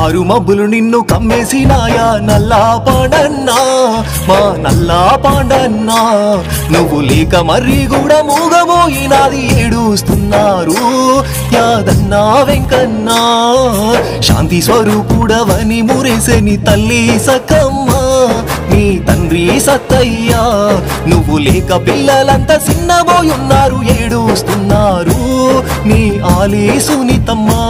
car మబ్బులు నిన్ను కమ్మేసినాయా నల్లా పాడన్నా మా నల్లా పాడన్నా నువ్వు లేక మర్రి కూడా మూగబోయినాది ఏడుస్తున్నారు యాదన్నా వెంకన్నా శాంతి స్వరూపుడవని మురేసెని తల్లి సకమ్మ నీ తండ్రి సత్తయ్యా నువ్వు లేక పిల్లలంతా చిన్నబోయున్నారు ఏడుస్తున్నారు నీ ఆలీ సునీతమ్మా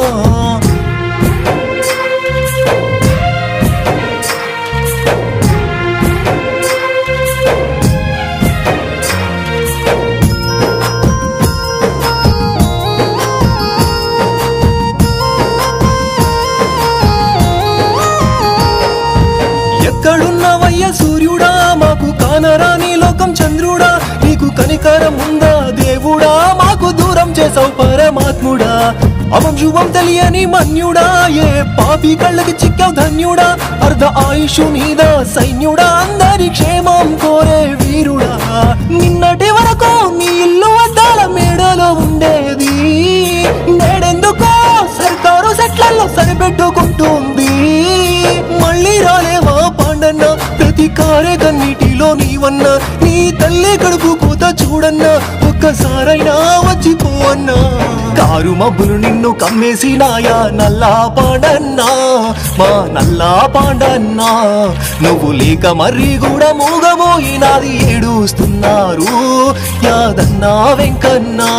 ఎక్కడున్నవయ్య సూర్యుడా మాకు కానరాని లోకం చంద్రుడా నీకు కనికరం ఉందా దేవుడా మాకు దూరం చేసావు పరమాత్ముడా అవం శుభం తెలియని మన్యుడా ఏ పాపి కళ్ళకి చిక్కావు ధన్యుడా అర్ధ ఆయుష్ మీద సైన్యుడా అందరి క్షేమం కోరే వీరుడా నిన్నటి వరకు నీ ఇల్లు అద్దాల మేడలో ఉండేది నేడెందుకో సర్కారు సెట్లలో సరిపెట్టుకుంటుంది మళ్ళీ రాలేవా పాండన్న ప్రతి కారే కన్నిటిలో నీవన్న నీ తల్లి కడుపు కూత చూడన్నా ఒక్కసారైనా వచ్చిపోవన్నా కారు మబ్బులు నిన్ను కమ్మేసినాయా నల్లా పాడన్నా మా నల్లా పాడన్నా నువ్వు లేక మర్రి కూడా మూగబోయినాది ఏడుస్తున్నారు యాదన్నా వెంకన్నా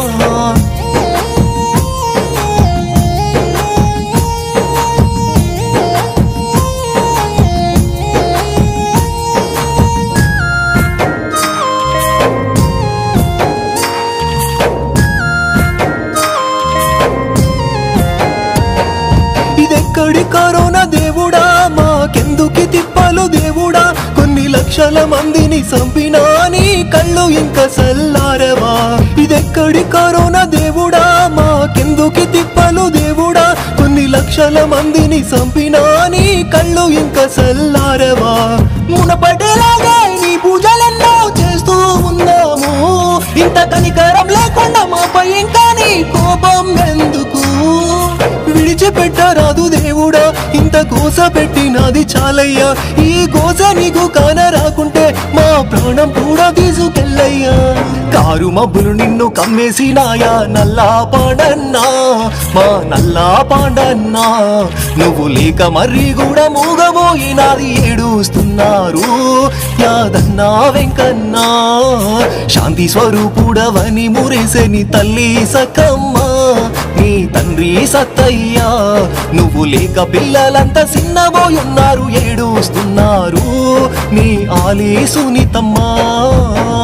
ఇదెక్కడి కరోనా దేవుడా మాకెందుకి తిప్పాలు దేవుడా కొన్ని లక్షల మందిని చంపినా నీ కళ్ళు ఇంకా సల్లారవా ఇదెక్కడి కరోనా దేవుడా మాకెందుకి తిప్పాలు దేవుడా కొన్ని లక్షల మందిని చంపినా నీ కళ్ళు ఇంకా సల్లారవా మునపటేలాగా నీ పూజలెన్నో చేస్తూ ఉన్నాము ఇంత కనికరం లేకుండా మాపై ఇంకా నీ కోపం ఎందుకు విడిచిపెట్టరాదు దేవుడా ఇంత గోస పెట్టినది చాలయ్యా ఈ గోస నీకు కాన రాకుంటే మా ప్రాణం కూడా తీసుకెళ్ళయ్యా కారు మబ్బులు నిన్ను కమ్మేసినాయా నల్లా పాడన్నా మా నల్లా పాడన్నా నువ్వు లేక మర్రి కూడా మూగబోయినాది ఏడుస్తున్నారు యాదన్నా వెంకన్నా శాంతి స్వరూపుడవని మురేసెని తల్లి సకమ్మ నీ తండ్రి సత్తయ్యా నువ్వు లేక పిల్లలంతా చిన్నబోయున్నారు ఏడుస్తున్నారు నీ ఆలీ సునీతమ్మా